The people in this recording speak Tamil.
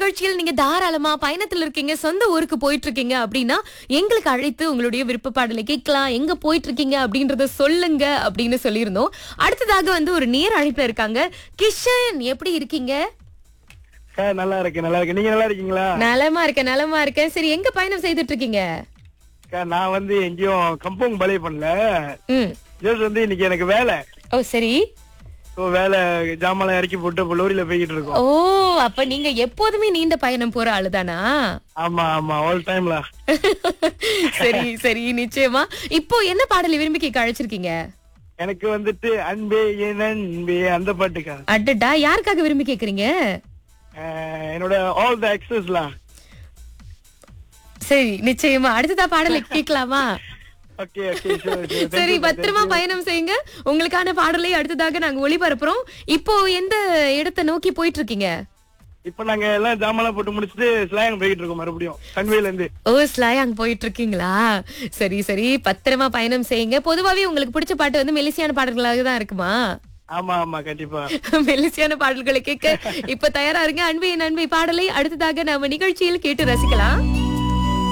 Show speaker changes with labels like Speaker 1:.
Speaker 1: நிகழ்ச்சியில் நீங்க தாராளமா பயணத்துல இருக்கீங்க சொந்த ஊருக்கு போயிட்டு இருக்கீங்க அப்படின்னா எங்களுக்கு அழைத்து உங்களுடைய விருப்ப பாடலை கேட்கலாம் எங்க போயிட்டு இருக்கீங்க அப்படின்றத சொல்லுங்க அப்படின்னு சொல்லியிருந்தோம் அடுத்ததாக வந்து ஒரு நேர் அழைப்புல இருக்காங்க கிஷன் எப்படி இருக்கீங்க
Speaker 2: சார் நல்லா இருக்கு நல்லா இருக்கு நீங்க நல்லா இருக்கீங்களா
Speaker 1: நலமா இருக்கேன் நலமா இருக்கேன் சரி எங்க பயணம் செய்துட்டு இருக்கீங்க
Speaker 2: அக்கா, நான் வந்து எங்கேயும் கம்பவுண்ட் பலே பண்ணல
Speaker 1: ம்
Speaker 2: ஜஸ்ட் வந்து இன்னைக்கு எனக்கு வேலை
Speaker 1: ஓ சரி
Speaker 2: ஸோ வேலை ஜாமான் இறக்கி போட்டு இப்போ லோரியில போய்கிட்டு இருக்கோம்
Speaker 1: ஓ அப்ப நீங்க எப்போதுமே நீண்ட பயணம் போற ஆளுதானா
Speaker 2: ஆமா ஆமா ஆல் டைம்ல
Speaker 1: சரி சரி நிச்சயமா இப்போ என்ன பாடலை விரும்பி கேட்க அழைச்சிருக்கீங்க
Speaker 2: எனக்கு வந்துட்டு அன்பே என் அன்பே அந்த பாட்டுக்கா
Speaker 1: அடடா யாருக்காக விரும்பி கேக்குறீங்க
Speaker 2: அஹ், என்னோட ஆல் த எக்ஸஸ்லாம்
Speaker 1: சரி நிச்சயமா அடுத்ததா பாடலை கேட்கலாமா
Speaker 2: ஓகே ஓகே
Speaker 1: சரி பத்திரமா பயணம் செய்யுங்க உங்களுக்கான பாடலை அடுத்ததாக நாங்க ஒளிபரப்புறோம் இப்போ எந்த இடத்தை நோக்கி போயிட்டு இருக்கீங்க
Speaker 2: இப்போ நாங்க எல்லாம் ஜாமான் போட்டு முடிச்சுட்டு ஸ்லாங் போய்கிட்டு இருக்கோம் மறுபடியும் கன்வேல இருந்து
Speaker 1: ஓ ஸ்லாயாங் போயிட்டு இருக்கீங்களா சரி சரி பத்திரமா பயணம் செய்யுங்க பொதுவாவே உங்களுக்கு பிடிச்ச பாட்டு வந்து மெலிசியான பாடல்களாக தான் இருக்குமா
Speaker 2: ஆமா ஆமா கண்டிப்பா
Speaker 1: மெலிசியான பாடல்களை கேட்க இப்ப தயாரா இருங்க அன்பே நன்மை பாடலை அடுத்ததாக நாம நிகழ்ச்சியில் கேட்டு ரசிக்கலாம்